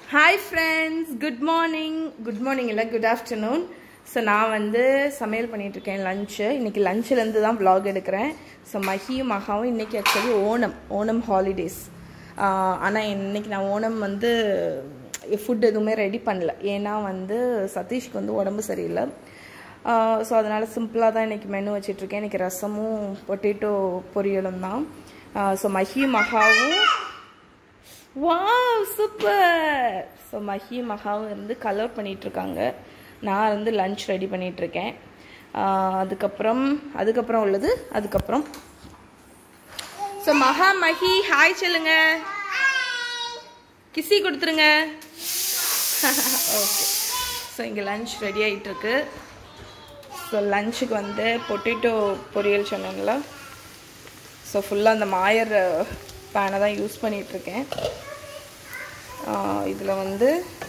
Hi friends good morning good morning இல்லை good afternoon so நான் வந்து சமையல் பண்ணிட்டு இருக்கேன் லஞ்சு இன்னைக்கு லஞ்சுலேருந்து தான் vlog எடுக்கிறேன் ஸோ மஹியும் மகாவும் இன்னைக்கு ஆக்சுவலி ஓணம் ஓணம் ஹாலிடேஸ் ஆனால் இன்னைக்கு நான் ஓணம் வந்து ஃபுட் எதுவுமே ரெடி பண்ணல ஏன்னா வந்து சதீஷ்க்கு வந்து உடம்பு சரியில்லை ஸோ அதனால் சிம்பிளாக தான் இன்றைக்கி மெனு வச்சிட்ருக்கேன் இன்றைக்கி ரசமும் பொட்டேட்டோ பொரியலும் தான் ஸோ மஹி மகாவும் வாவ் சூப்பர் ஸோ மஹி மகாவும் இருந்து கலர் பண்ணிகிட்ருக்காங்க நான் வந்து லஞ்ச் ரெடி பண்ணிகிட்ருக்கேன் அதுக்கப்புறம் அதுக்கப்புறம் உள்ளது அதுக்கப்புறம் ஸோ மகா மஹி ஹாய் சொல்லுங்க கிசி கொடுத்துருங்க ஓகே ஸோ இங்கே லஞ்ச் ரெடி ஆகிட்டுருக்கு ஸோ லஞ்சுக்கு வந்து பொட்டேட்டோ பொரியல் சொன்னேன்ல ஸோ ஃபுல்லாக அந்த மாயர் பேனை தான் யூஸ் பண்ணிகிட்ருக்கேன் இதில் வந்து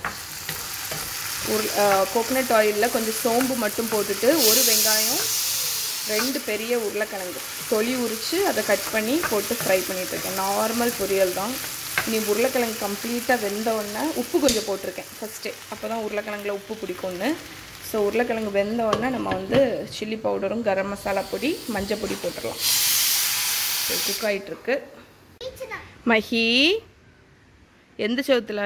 உரு கோகனட் ஆயிலில் கொஞ்சம் சோம்பு மட்டும் போட்டுட்டு ஒரு வெங்காயம் ரெண்டு பெரிய உருளைக்கிழங்கு தொலி உரித்து அதை கட் பண்ணி போட்டு ஃப்ரை பண்ணிகிட்ருக்கேன் நார்மல் பொரியல் தான் இனி உருளைக்கிழங்கு கம்ப்ளீட்டாக வெந்த உடனே உப்பு கொஞ்சம் போட்டிருக்கேன் ஃபஸ்ட்டே அப்போ தான் உருளைக்கிழங்குல உப்பு பிடிக்கும்னு ஸோ உருளைக்கிழங்கு வெந்த உடனே நம்ம வந்து சில்லி பவுடரும் கரம் மசாலா பொடி மஞ்சள் பொடி போட்டுடலாம் குக் ஆகிட்டுருக்கு மஹி எந்த செவத்தில்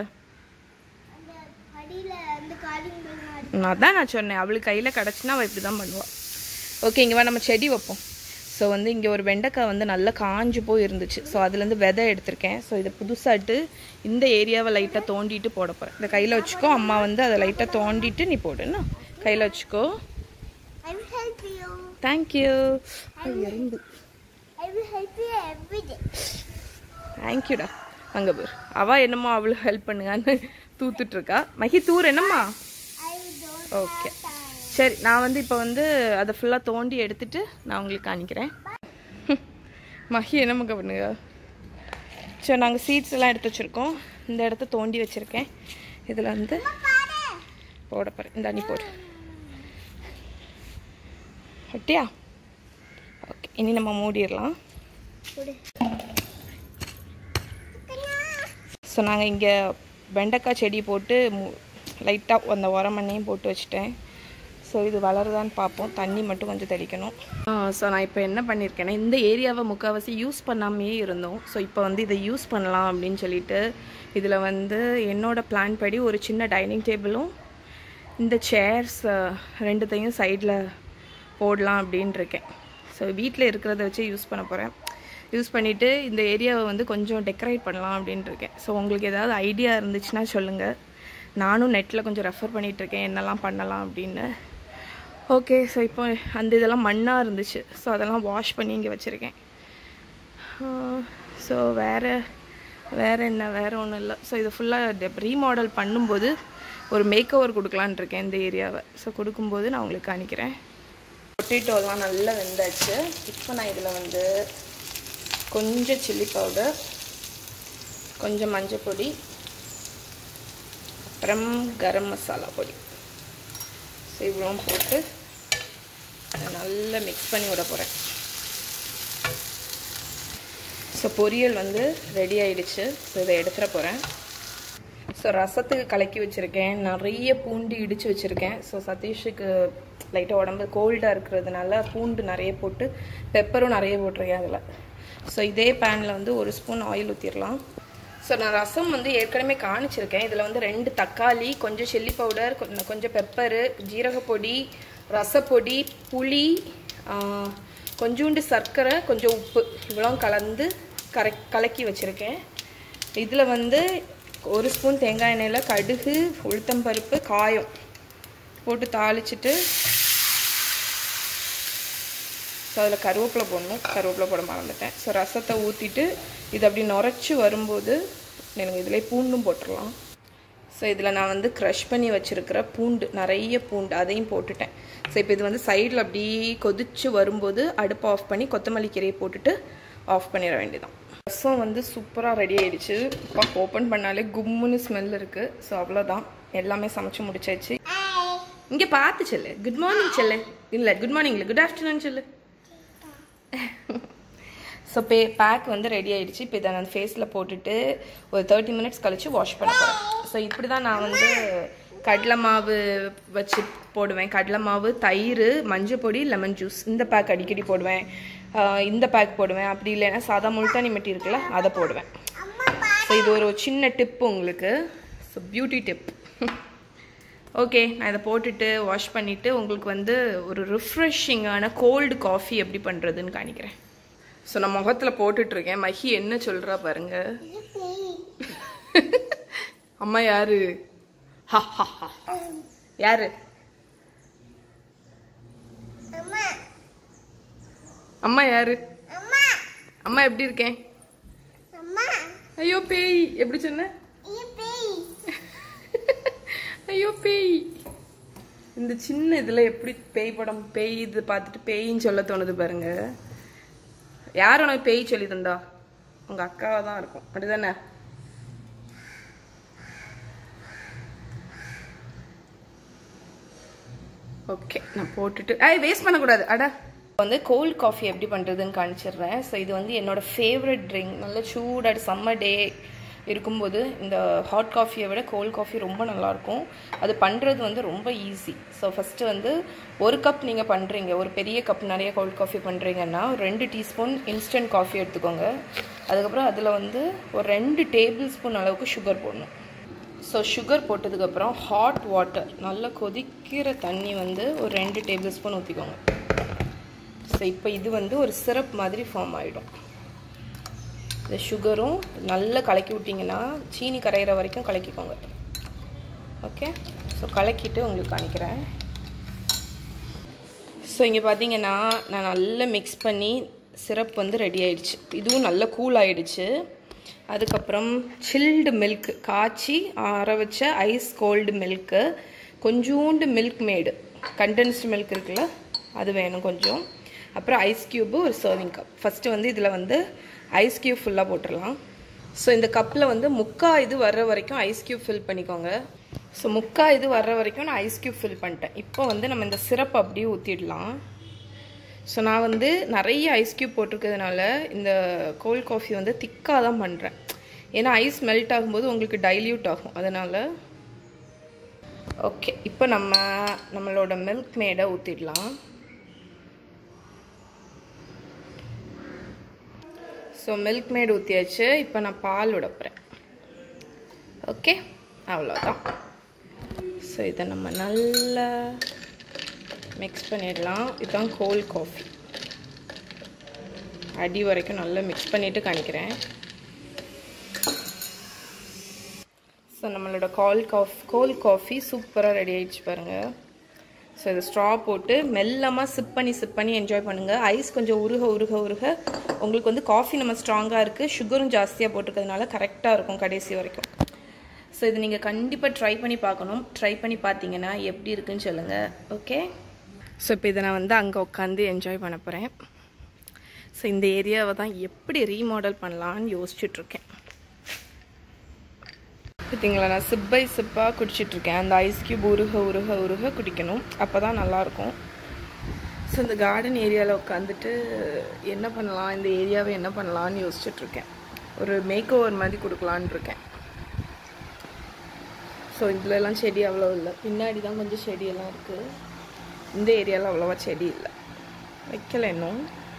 அதான் நான் சொன்னேன் அவளுக்கு கையில் கிடச்சினா அவள் இப்படி தான் பண்ணுவாள் ஓகே இங்கே வா நம்ம செடி வைப்போம் ஸோ வந்து இங்கே ஒரு வெண்டைக்காய் வந்து நல்லா காஞ்சு போய் இருந்துச்சு ஸோ அதுலேருந்து விதை எடுத்திருக்கேன் ஸோ இதை புதுசாட்டு இந்த ஏரியாவை லைட்டாக தோண்டிட்டு போட போகிறேன் இந்த கையில் வச்சுக்கோ அம்மா வந்து அதை லைட்டாக தோண்டிட்டு நீ போடுன்னா கையில் வச்சுக்கோ I will help you. Thank you இருந்து I will help you every day. தேங்க்யூடா அங்கே பேர் அவள் என்னமோ அவளுக்கு ஹெல்ப் பண்ணுங்கன்னு தூத்துட்டு இருக்கா மகி தூர் என்னம்மா I don't okay have time. சரி நான் வந்து இப்போ வந்து அதை ஃபுல்லாக தோண்டி எடுத்துட்டு நான் உங்களுக்கு காணிக்கிறேன் மஹி என்ன மக்க பண்ணுங்க சரி நாங்கள் சீட்ஸ் எல்லாம் எடுத்து வச்சுருக்கோம் இந்த இடத்த தோண்டி வச்சுருக்கேன் இதில் வந்து போட போகிறேன் இந்த அணி போடு ஒட்டியா ஓகே இனி நம்ம மூடிடலாம் ஸோ நாங்கள் இங்கே வெண்டைக்காய் செடி போட்டு லைட்டாக அந்த உரம் மண்ணையும் போட்டு வச்சுட்டேன் ஸோ இது வளருதான்னு பார்ப்போம் தண்ணி மட்டும் கொஞ்சம் தெளிக்கணும் ஸோ நான் இப்போ என்ன பண்ணியிருக்கேன்னா இந்த ஏரியாவை முக்கால்வாசி யூஸ் பண்ணாமையே இருந்தோம் ஸோ இப்போ வந்து இதை யூஸ் பண்ணலாம் அப்படின்னு சொல்லிட்டு இதில் வந்து என்னோட பிளான் படி ஒரு சின்ன டைனிங் டேபிளும் இந்த சேர்ஸ் ரெண்டுத்தையும் சைடில் போடலாம் அப்படின்னு இருக்கேன் ஸோ வீட்டில் இருக்கிறத வச்சு யூஸ் பண்ண போகிறேன் யூஸ் பண்ணிவிட்டு இந்த ஏரியாவை வந்து கொஞ்சம் டெக்கரேட் பண்ணலாம் அப்படின்னு இருக்கேன் ஸோ உங்களுக்கு ஏதாவது ஐடியா இருந்துச்சுன்னா சொல்லுங்கள் நானும் நெட்டில் கொஞ்சம் ரெஃபர் பண்ணிகிட்ருக்கேன் என்னெல்லாம் பண்ணலாம் அப்படின்னு ஓகே ஸோ இப்போ அந்த இதெல்லாம் மண்ணாக இருந்துச்சு ஸோ அதெல்லாம் வாஷ் பண்ணி இங்கே வச்சுருக்கேன் ஸோ வேறு வேறு என்ன வேறு ஒன்றும் இல்லை ஸோ இதை ஃபுல்லாக ரீமாடல் பண்ணும்போது ஒரு மேக் ஓவர் கொடுக்கலான் இருக்கேன் இந்த ஏரியாவை ஸோ கொடுக்கும்போது நான் உங்களுக்கு காணிக்கிறேன் பொட்டேட்டோலாம் நல்லா வெந்தாச்சு இப்போ நான் இதில் வந்து கொஞ்சம் சில்லி பவுடர் கொஞ்சம் மஞ்சள் பொடி அப்புறம் கரம் மசாலா பொடி ஸோ இவ்வளோ போட்டு அதை நல்லா மிக்ஸ் பண்ணி விட போகிறேன் ஸோ பொரியல் வந்து ரெடி ஆயிடுச்சு ஸோ இதை எடுத்துட போகிறேன் ஸோ ரசத்துக்கு கலக்கி வச்சுருக்கேன் நிறைய பூண்டு இடித்து வச்சுருக்கேன் ஸோ சதீஷுக்கு லைட்டாக உடம்பு கோல்டாக இருக்கிறதுனால பூண்டு நிறைய போட்டு பெப்பரும் நிறைய போட்டிருக்கேன் அதில் ஸோ இதே பேனில் வந்து ஒரு ஸ்பூன் ஆயில் ஊற்றிடலாம் ஸோ நான் ரசம் வந்து ஏற்கனவே காணிச்சிருக்கேன் இதில் வந்து ரெண்டு தக்காளி கொஞ்சம் சில்லி பவுடர் கொஞ்சம் கொஞ்சம் பெப்பரு ஜீரகப்பொடி ரசப்பொடி புளி கொஞ்சோண்டு சர்க்கரை கொஞ்சம் உப்பு இவ்வளோ கலந்து கரை கலக்கி வச்சுருக்கேன் இதில் வந்து ஒரு ஸ்பூன் தேங்காய் எண்ணெயில் கடுகு உளுத்தம்பருப்பு காயம் போட்டு தாளிச்சிட்டு ஸோ அதில் கருவேப்பிலை போடணும் கருவேப்பிலை போட மறந்துட்டேன் ஸோ ரசத்தை ஊற்றிட்டு இது அப்படி நுரைச்சி வரும்போது எனக்கு இதில் பூண்டும் போட்டுடலாம் ஸோ இதில் நான் வந்து க்ரஷ் பண்ணி வச்சுருக்கிற பூண்டு நிறைய பூண்டு அதையும் போட்டுட்டேன் ஸோ இப்போ இது வந்து சைடில் அப்படி கொதிச்சு வரும்போது அடுப்பை ஆஃப் பண்ணி கொத்தமல்லி கீரையை போட்டுட்டு ஆஃப் பண்ணிட வேண்டியதான் ரசம் வந்து சூப்பராக ரெடி ஆயிடுச்சு இப்போ ஓப்பன் பண்ணாலே கும்முன்னு ஸ்மெல் இருக்குது ஸோ அவ்வளோதான் எல்லாமே சமைச்சு முடிச்சாச்சு இங்கே பார்த்து சொல்லு குட் மார்னிங் சொல்லு இல்லை குட் மார்னிங் இல்லை குட் ஆஃப்டர்நூன் சொல்லு ஸோ பே பேக் வந்து ரெடி ஆயிடுச்சு இப்போ இதை நான் ஃபேஸில் போட்டுட்டு ஒரு தேர்ட்டி மினிட்ஸ் கழிச்சு வாஷ் பண்ண போகிறேன் ஸோ இப்படி தான் நான் வந்து கடலை மாவு வச்சு போடுவேன் கடலை மாவு தயிர் மஞ்சள் பொடி லெமன் ஜூஸ் இந்த பேக் அடிக்கடி போடுவேன் ஆஹ் இந்த பேக் போடுவேன் அப்படி இல்லைன்னா சாதா முல்தானி மெட்டி இருக்குல்ல அதை போடுவேன் ஸோ இது ஒரு சின்ன டிப் உங்களுக்கு ஸோ பியூட்டி டிப் ஓகே நான் இதை போட்டுட்டு வாஷ் பண்ணிவிட்டு உங்களுக்கு வந்து ஒரு ரிஃப்ரெஷிங்கான கோல்டு காஃபி எப்படி பண்ணுறதுன்னு காணிக்கிறேன் ஸோ நான் முகத்தில் போட்டுட்ருக்கேன் மஹி என்ன சொல்கிறா பாருங்க அம்மா யாரு ஹா ஹா ஹா யாரு அம்மா அம்மா யாரு அம்மா அம்மா எப்படி இருக்கேன் அம்மா ஐயோ பேய் எப்படி சொன்ன இது பேய் ஐயோ பேய் இந்த சின்ன இதுல எப்படி பேய் படம் பேய் இது பார்த்துட்டு பேயின்னு சொல்ல தோணுது பாருங்க யார் உனக்கு பேய் சொல்லி தந்தா உங்க அக்காவா தான் இருக்கும் அப்படிதானே ஓகே நான் போட்டுட்டு ஐ வேஸ்ட் பண்ணக்கூடாது அட வந்து கோல்ட் காஃபி எப்படி பண்ணுறதுன்னு காமிச்சிடுறேன் ஸோ இது வந்து என்னோட ஃபேவரட் ட்ரிங்க் நல்ல சூடாக சம்மர் டே இருக்கும்போது இந்த ஹாட் காஃபியை விட கோல்ட் காஃபி ரொம்ப நல்லாயிருக்கும் அது பண்ணுறது வந்து ரொம்ப ஈஸி ஸோ ஃபஸ்ட்டு வந்து ஒரு கப் நீங்கள் பண்ணுறீங்க ஒரு பெரிய கப் நிறைய கோல்ட் காஃபி பண்ணுறீங்கன்னா ஒரு ரெண்டு டீஸ்பூன் இன்ஸ்டன்ட் காஃபி எடுத்துக்கோங்க அதுக்கப்புறம் அதில் வந்து ஒரு ரெண்டு டேபிள் ஸ்பூன் அளவுக்கு சுகர் போடணும் ஸோ சுகர் போட்டதுக்கப்புறம் ஹாட் வாட்டர் நல்லா கொதிக்கிற தண்ணி வந்து ஒரு ரெண்டு டேபிள் ஸ்பூன் ஊற்றிக்கோங்க ஸோ இப்போ இது வந்து ஒரு சிரப் மாதிரி ஃபார்ம் ஆகிடும் இந்த சுகரும் நல்லா கலக்கி விட்டிங்கன்னா சீனி கரையிற வரைக்கும் கலக்கிக்கோங்க ஓகே ஸோ கலக்கிட்டு உங்களுக்கு காணிக்கிறேன் ஸோ இங்கே பார்த்தீங்கன்னா நான் நல்லா மிக்ஸ் பண்ணி சிரப் வந்து ரெடி ஆயிடுச்சு இதுவும் நல்லா கூல் ஆயிடுச்சு அதுக்கப்புறம் சில்டு மில்க் காய்ச்சி ஆற வச்ச ஐஸ் கோல்டு மில்க்கு கொஞ்சோண்டு மில்க் மேடு கண்டென்ஸ்டு மில்க் இருக்குல்ல அது வேணும் கொஞ்சம் அப்புறம் ஐஸ் க்யூபு ஒரு சர்விங் கப் ஃபஸ்ட்டு வந்து இதில் வந்து ஐஸ் க்யூப் ஃபுல்லாக போட்டுடலாம் ஸோ இந்த கப்பில் வந்து முக்கா இது வர்ற வரைக்கும் ஐஸ் க்யூப் ஃபில் பண்ணிக்கோங்க ஸோ முக்கா இது வர்ற வரைக்கும் நான் ஐஸ் க்யூப் ஃபில் பண்ணிட்டேன் இப்போ வந்து நம்ம இந்த சிரப் அப்படியே ஊற்றிடலாம் ஸோ நான் வந்து நிறைய ஐஸ் க்யூப் போட்டிருக்கிறதுனால இந்த கோல்ட் காஃபி வந்து திக்காக தான் பண்ணுறேன் ஏன்னா ஐஸ் மெல்ட் ஆகும்போது உங்களுக்கு டைல்யூட் ஆகும் அதனால் ஓகே இப்போ நம்ம நம்மளோட மில்க் மேடை ஊற்றிடலாம் ஸோ மில்க் மேட் ஊற்றியாச்சு இப்போ நான் பால் உடப்புறேன் ஓகே அவ்வளோதான் ஸோ இதை நம்ம நல்லா மிக்ஸ் பண்ணிடலாம் இதுதான் கோல்ட் காஃபி அடி வரைக்கும் நல்லா மிக்ஸ் பண்ணிவிட்டு காணிக்கிறேன் ஸோ நம்மளோட கால் காஃப் கோல்ட் காஃபி சூப்பராக ரெடி ஆயிடுச்சு பாருங்கள் ஸோ இது ஸ்ட்ரா போட்டு மெல்லமாக சிப் பண்ணி சிப் பண்ணி என்ஜாய் பண்ணுங்கள் ஐஸ் கொஞ்சம் உருக உருக உருக உங்களுக்கு வந்து காஃபி நம்ம ஸ்ட்ராங்காக இருக்குது சுகரும் ஜாஸ்தியாக போட்டிருக்கிறதுனால கரெக்டாக இருக்கும் கடைசி வரைக்கும் ஸோ இது நீங்கள் கண்டிப்பாக ட்ரை பண்ணி பார்க்கணும் ட்ரை பண்ணி பார்த்தீங்கன்னா எப்படி இருக்குன்னு சொல்லுங்கள் ஓகே ஸோ இப்போ இதை நான் வந்து அங்கே உட்காந்து என்ஜாய் பண்ண போகிறேன் ஸோ இந்த ஏரியாவை தான் எப்படி ரீமாடல் பண்ணலான்னு யோசிச்சுட்ருக்கேன் பார்த்தீங்களா நான் சிப் பை சிப்பாக குடிச்சிட்ருக்கேன் அந்த ஐஸ் கியூப் உருக உருக உருக குடிக்கணும் அப்போ தான் நல்லாயிருக்கும் ஸோ இந்த கார்டன் ஏரியாவில் உட்காந்துட்டு என்ன பண்ணலாம் இந்த ஏரியாவை என்ன பண்ணலான்னு யோசிச்சுட்ருக்கேன் ஒரு மேக் ஓவர் மாதிரி கொடுக்கலான்னு இருக்கேன் ஸோ இதுலலாம் செடி அவ்வளோ இல்லை பின்னாடி தான் கொஞ்சம் செடியெல்லாம் இருக்குது இந்த ஏரியாவில் அவ்வளோவா செடி இல்லை வைக்கல இன்னும்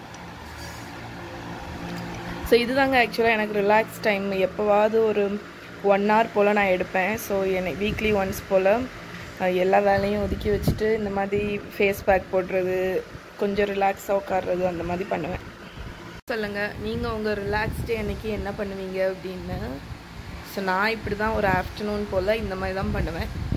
ஸோ இதுதாங்க ஆக்சுவலாக எனக்கு ரிலாக்ஸ் டைம் எப்போவாவது ஒரு ஒன் ஹவர் போல் நான் எடுப்பேன் ஸோ எனக்கு வீக்லி ஒன்ஸ் போல் எல்லா வேலையும் ஒதுக்கி வச்சுட்டு இந்த மாதிரி ஃபேஸ் பேக் போடுறது கொஞ்சம் ரிலாக்ஸாக உட்காடுறது அந்த மாதிரி பண்ணுவேன் சொல்லுங்கள் நீங்கள் உங்கள் ரிலாக்ஸ் டே அன்னைக்கு என்ன பண்ணுவீங்க அப்படின்னு ஸோ நான் இப்படி தான் ஒரு ஆஃப்டர்நூன் போல் இந்த மாதிரி தான் பண்ணுவேன்